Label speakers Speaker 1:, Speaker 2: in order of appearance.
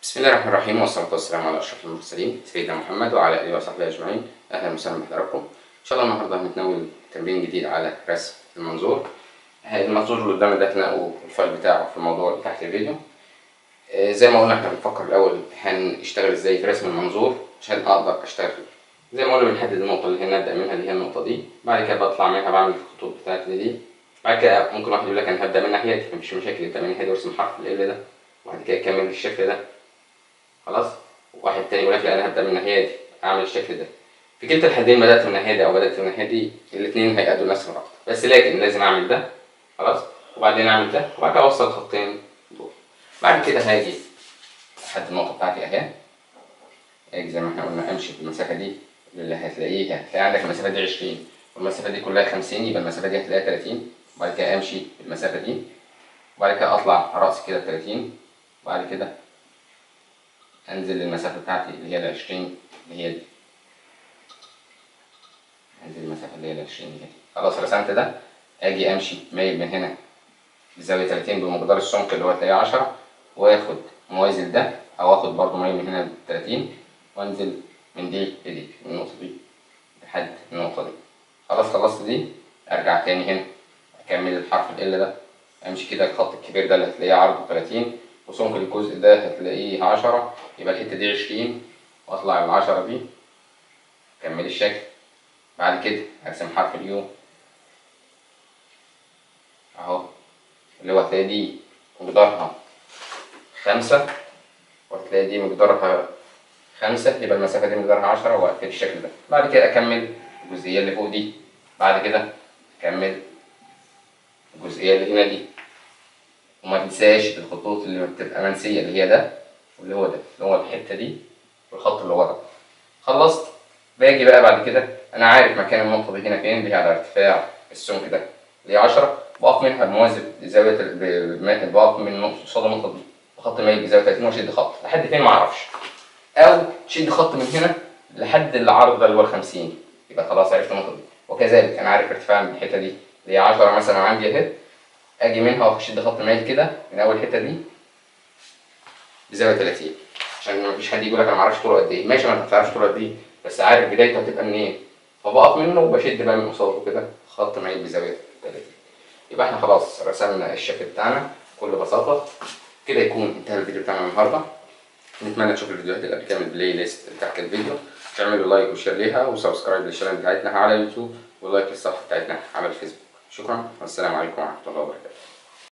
Speaker 1: بسم الله الرحمن الرحيم والصلاة والسلام على أشرف المرسلين سيدنا محمد وعلى آله وصحبه أجمعين أهلا وسهلا بحضراتكم إن شاء الله النهاردة هنتناول تمرين جديد على رسم المنظور المنظور اللي قدامنا ده هتلاقوا الفايل بتاعه في الموضوع اللي تحت الفيديو آه، زي ما قلنا احنا بنفكر الأول هنشتغل ازاي في رسم المنظور عشان أقدر أشتغل زي ما قلنا بنحدد النقطة اللي هي نبدأ منها اللي هي النقطة دي بعد كده بطلع منها بعمل الخطوط بتاعتي دي بعد كده ممكن واحد يقول لك أنا هبدأ من ناحيتي مفيش مشاكل ابدأ من ناحيتي وارسم حرف ال ده وبعد كده كمل الشكل ده خلاص واحد تاني يقول لك لا انا هبدا من الناحيه دي اعمل الشكل ده في كلتا الحالتين بدات من الناحيه دي او بدات من الناحيه دي الاثنين هيأدوا نفس الغرض بس لكن لازم اعمل ده خلاص وبعدين اعمل ده وبعد كده اوصل الخطين دول بعد كده هاجي لحد النقطه بتاعتي اهي اجي زي ما احنا قلنا امشي في المسافه دي اللي هتلاقيها هتلاقي عندك المسافه دي 20 والمسافه دي كلها 50 يبقى المسافه دي هتلاقيها 30 وبعد كده امشي في المسافه دي وبعد كده اطلع راسي كده 30 وبعد كده انزل المسافه بتاعتي اللي هي ال 20 اللي هي دي انزل المسافه اللي هي ال 20 دي خلاص رسمت ده اجي امشي مايل من هنا بزاويه 30 بمقدار السمك اللي هو تلاقيه 10 واخد موازي ده او اخد برضو مايل من هنا ل 30 وانزل من دي لدي من النقطه دي لحد النقطه دي خلاص خلصت دي ارجع تاني هنا اكمل الحرف ال ده امشي كده الخط الكبير ده اللي هتلاقيه عرضه 30 وسمك الجزء ده هتلاقيه عشرة يبقى الحتة دي عشرين واطلع العشرة دي كمل الشكل بعد كده هرسم حرف اليو اهو اللي هو هتلاقي دي مقدارها خمسة وهتلاقي دي مقدارها خمسة يبقى المسافة دي مقدارها عشرة واقفل الشكل ده بعد كده أكمل الجزئية اللي فوق دي بعد كده أكمل الجزئية اللي هنا دي وما تنساش الخطوط اللي بتبقى منسية اللي هي ده واللي هو ده اللي هو الحتة دي والخط اللي ورا خلصت باجي بقى بعد كده أنا عارف مكان النقطة دي هنا فين اللي هي على ارتفاع السمك ده اللي هي 10 بقف منها بموازي بزاوية ال- بقف من نقطة قصاد النقطة دي بخط مايل بزاوية 30 واشد خط لحد فين معرفش أو تشد خط من هنا لحد العرض ده اللي هو ال 50 يبقى خلاص عرفت النقطة دي وكذلك أنا عارف ارتفاع من الحتة دي اللي هي 10 مثلا عندي أهي اجي منها واشد خط مايل كده من اول الحته دي بزاويه 30 عشان ما فيش حد يقول لك انا ما اعرفش طوله قد ايه ماشي ما انت ما تعرفش طوله قد ايه بس عارف بدايته هتبقى منين فبقف منه وبشد بقى من قصاده كده خط مايل بزاويه 30 يبقى احنا خلاص رسمنا الشكل بتاعنا بكل بساطه كده يكون انتهى الفيديو بتاعنا النهارده نتمنى تشوفوا الفيديوهات اللي قبل كده من البلاي ليست اللي تحت الفيديو تعملوا لايك وشير ليها وسبسكرايب للشانل بتاعتنا على اليوتيوب ولايك للصفحه بتاعتنا على الفيسبوك شكرا والسلام عليكم ورحمه الله وبركاته